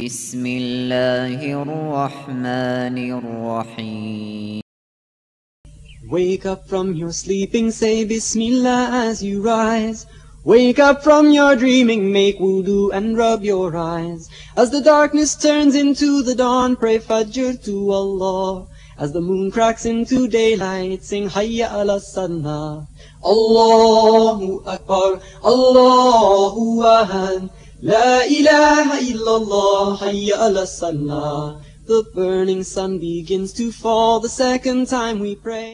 بسم الله الرحمن الرحيم Wake up from your sleeping, say Bismillah as you rise. Wake up from your dreaming, make wudu and rub your eyes. As the darkness turns into the dawn, pray Fajr to Allah. As the moon cracks into daylight, sing Hayya ala Salah. Allahu Akbar, Allahu Ahad. La ilaha illallah, Hayya ala Salah. The burning sun begins to fall the second time we pray.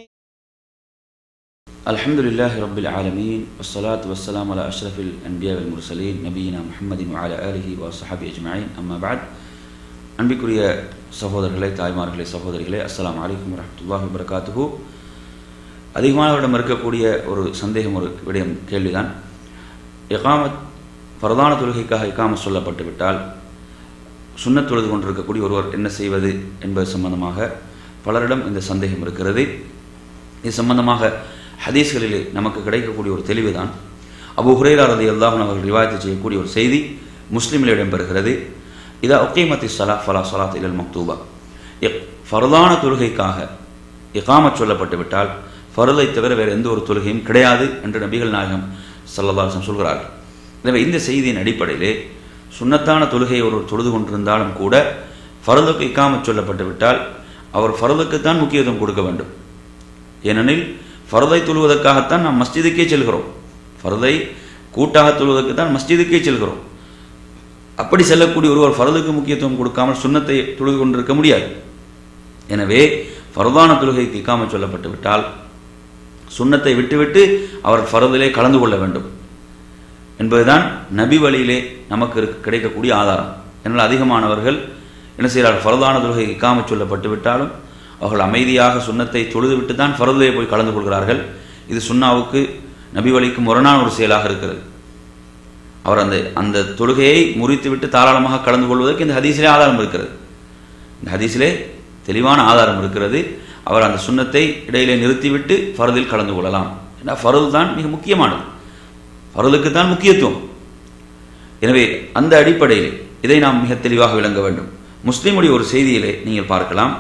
الحمد لله رب العالمين والصلاة والسلام على أشرف الأنبياء والمرسلين نبينا محمد وعلى آله وصحبه أجمعين أما بعد அன்பிற்குரிய சகோதரர்களே தாய்மார்களே சகோதரிகளே அஸ்ஸலாமு அலைக்கும் வரஹ்மத்துல்லாஹி வபரகாத்துஹு அதிகமானவரிடம் இருக்கக்கூடிய ஒரு சந்தேகம் ஒரு விடயம் கேள்விதான் இகாமத் பிரதான தொழுகைக்காக இகாமத் சொல்லப்பட்டு விட்டால் சுன்னத் தொழுது கொண்டிருக்கக்கூடிய ஒருவர் என்ன செய்வது என்பது சம்பந்தமாக பலரிடம் இந்த சந்தேகம் இருக்கிறது இது சம்பந்தமாக ஹதீஸ்களிலே நமக்கு கிடைக்கக்கூடிய ஒரு தெளிவுதான் அபு ஹுரேரா ரதி அல்லாஹன் அவர்கள் ரிவாயத்து செய்யக்கூடிய ஒரு செய்தி முஸ்லீமில் இடம்பெறுகிறது இதா ஒக்கீமத்தி சலா ஃபலா சலாத் இலல் மக்தூபா ஃபரதான தொழுகைக்காக இகாமத் சொல்லப்பட்டு விட்டால் ஃபருதை தவிர வேறு எந்த ஒரு தொழுகையும் கிடையாது என்று நபிகள் நாயகம் சல்லதாசம் சொல்கிறார்கள் எனவே இந்த செய்தியின் அடிப்படையிலே சுன்னத்தான தொழுகையை ஒருவர் தொழுது கொண்டிருந்தாலும் கூட ஃபரதுக்கு இக்காமத் சொல்லப்பட்டு விட்டால் அவர் ஃபரதுக்குத்தான் முக்கியத்துவம் கொடுக்க வேண்டும் ஏனெனில் ஃபரதை தொழுவதற்காகத்தான் நாம் மஸ்ஜிதுக்கே செல்கிறோம் ஃபரதை கூட்டாக தொழுவதற்கு தான் மஸ்ஜிதுக்கே செல்கிறோம் அப்படி செல்லக்கூடிய ஒருவர் ஃபரதுக்கு முக்கியத்துவம் கொடுக்காமல் சுண்ணத்தை தொழுது கொண்டிருக்க முடியாது எனவே ஃபரதான தொழுகைக்கு இக்காமல் சொல்லப்பட்டு விட்டால் சுண்ணத்தை விட்டுவிட்டு அவர் ஃபரதிலே கலந்து கொள்ள வேண்டும் என்பதுதான் நபி வழியிலே நமக்கு கிடைக்கக்கூடிய ஆதாரம் என்னால் அதிகமானவர்கள் என்ன செய்கிறார்கள் ஃபரதான தொழுகை இக்காமல் சொல்லப்பட்டு விட்டாலும் அவர்கள் அமைதியாக சுண்ணத்தை தொழுதுவிட்டு தான் ஃபரதிலே போய் கலந்து கொள்கிறார்கள் இது சுண்ணாவுக்கு நபி வழிக்கு முரணான ஒரு செயலாக இருக்கிறது அவர் அந்த அந்த தொழுகையை முறித்துவிட்டு தாராளமாக கலந்து கொள்வதற்கு இந்த ஹதீஸிலே ஆதாரம் இருக்கிறது இந்த ஹதீஸிலே தெளிவான ஆதாரம் இருக்கிறது அவர் அந்த சுண்ணத்தை இடையிலே நிறுத்திவிட்டு ஃபரதில் கலந்து கொள்ளலாம் ஏன்னா ஃபரது தான் மிக முக்கியமானது ஃபரதுக்கு தான் முக்கியத்துவம் எனவே அந்த அடிப்படையில் இதை நாம் மிக தெளிவாக விளங்க வேண்டும் முஸ்லீமுடைய ஒரு செய்தியிலே நீங்கள் பார்க்கலாம்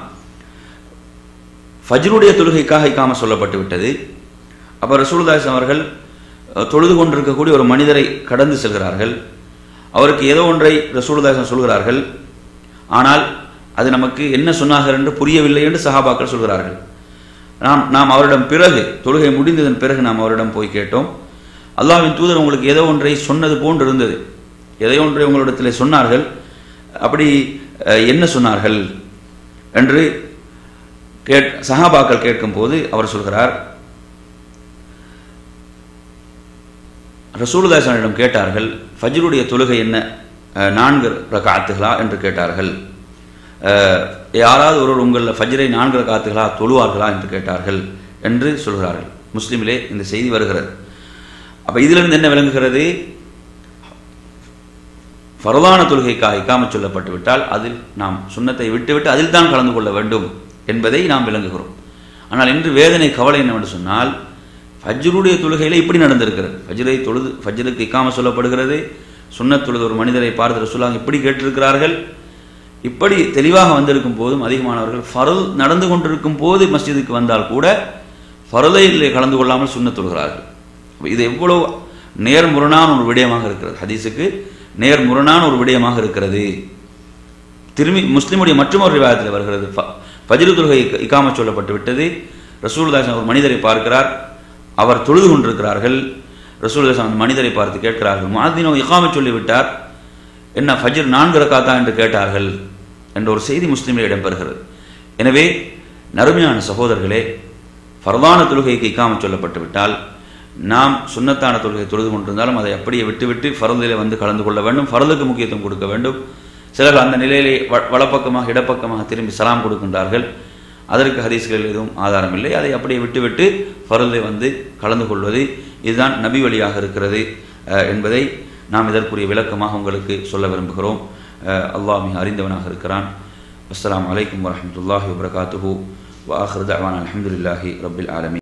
ஃபஜ்ருடைய தொழுகைக்காக இக்காம சொல்லப்பட்டு விட்டது அப்போ ரசூல்தாஸ் அவர்கள் தொழுது கொண்டிருக்கக்கூடிய ஒரு மனிதரை கடந்து செல்கிறார்கள் அவருக்கு ஏதோ ஒன்றை ரசூல்தாசன் சொல்கிறார்கள் ஆனால் அது நமக்கு என்ன சொன்னார்கள் என்று புரியவில்லை என்று சஹாபாக்கள் சொல்கிறார்கள் நாம் நாம் அவரிடம் பிறகு தொழுகை முடிந்ததன் பிறகு நாம் அவரிடம் போய் கேட்டோம் அல்லாவின் தூதர் உங்களுக்கு ஏதோ ஒன்றை சொன்னது போன்று இருந்தது எதை ஒன்றை உங்களிடத்தில் சொன்னார்கள் அப்படி என்ன சொன்னார்கள் என்று கேட் சஹாபாக்கள் கேட்கும் போது அவர் சொல்கிறார் ரசூலுதாசனிடம் கேட்டார்கள் ஃபஜ்ருடைய தொழுகை என்ன நான்கு ரகாத்துகளா என்று கேட்டார்கள் யாராவது ஒருவர் உங்களில் ஃபஜ்ரை நான்கு ரகாத்துகளா தொழுவார்களா என்று கேட்டார்கள் என்று சொல்கிறார்கள் முஸ்லீமிலே இந்த செய்தி வருகிறது அப்ப இதிலிருந்து என்ன விளங்குகிறது ஃபரதான தொழுகைக்காக இக்காம சொல்லப்பட்டு விட்டால் அதில் நாம் சுண்ணத்தை விட்டுவிட்டு அதில் தான் கலந்து கொள்ள வேண்டும் என்பதை நாம் விளங்குகிறோம் ஆனால் இன்று வேதனை கவலை என்னவென்று சொன்னால் ஃபஜ்ருடைய தொழுகையில் இப்படி நடந்திருக்கிறது ஃபஜ்ரை தொழுது ஃபஜ்ருக்கு இக்காம சொல்லப்படுகிறது சுண்ணத் தொழுது ஒரு மனிதரை பார்த்து ரசூலாங்க இப்படி கேட்டிருக்கிறார்கள் இப்படி தெளிவாக வந்திருக்கும் போதும் அதிகமானவர்கள் ஃபரல் நடந்து கொண்டிருக்கும் போது மஸ்ஜிதுக்கு வந்தால் கூட ஃபரலையில் கலந்து கொள்ளாமல் சுண்ணத் தொழுகிறார்கள் இது எவ்வளவு நேர்முரணான ஒரு விடயமாக இருக்கிறது ஹதீஸுக்கு நேர்முரணான ஒரு விடயமாக இருக்கிறது திரும்பி முஸ்லிமுடைய மற்றொரு விவாதத்தில் வருகிறது ஃபஜ்ரு தொழுகை இக்காம சொல்லப்பட்டு விட்டது ரசூல்தாசன் ஒரு மனிதரை பார்க்கிறார் அவர் தொழுது கொண்டிருக்கிறார்கள் ரசூல்தாசன் அந்த மனிதரை பார்த்து கேட்கிறார்கள் மாதினோ இக்காம சொல்லிவிட்டார் என்ன ஃபஜ்ர் நான்கு ரக்காத்தா என்று கேட்டார்கள் என்ற ஒரு செய்தி முஸ்லீமில் இடம்பெறுகிறது எனவே நறுமையான சகோதரர்களே ஃபரதான தொழுகைக்கு இக்காம சொல்லப்பட்டு விட்டால் நாம் சுண்ணத்தான தொழுகை தொழுது கொண்டிருந்தாலும் அதை அப்படியே விட்டுவிட்டு ஃபரதிலே வந்து கலந்து கொள்ள வேண்டும் ஃபரதுக்கு முக்கியத்துவம் கொடுக்க வேண்டும் சிலர் அந்த நிலையிலே வலப்பக்கமாக இடப்பக்கமாக திரும்பி சலாம் கொடுக்கின்றார்கள் அதற்கு ஹதீஸ்களில் எதுவும் ஆதாரம் இல்லை அதை அப்படியே விட்டுவிட்டு ஃபரதை வந்து கலந்து கொள்வது இதுதான் நபி வழியாக இருக்கிறது என்பதை நாம் இதற்குரிய விளக்கமாக உங்களுக்கு சொல்ல விரும்புகிறோம் அல்லாஹ் மிக அறிந்தவனாக இருக்கிறான் அஸ்லாம் வலைக்கம் வரமத்துல்லாஹி வபரகாத்துஹூ வாஹர் தவான் அலமதுல்லாஹி ரபில் ஆலமி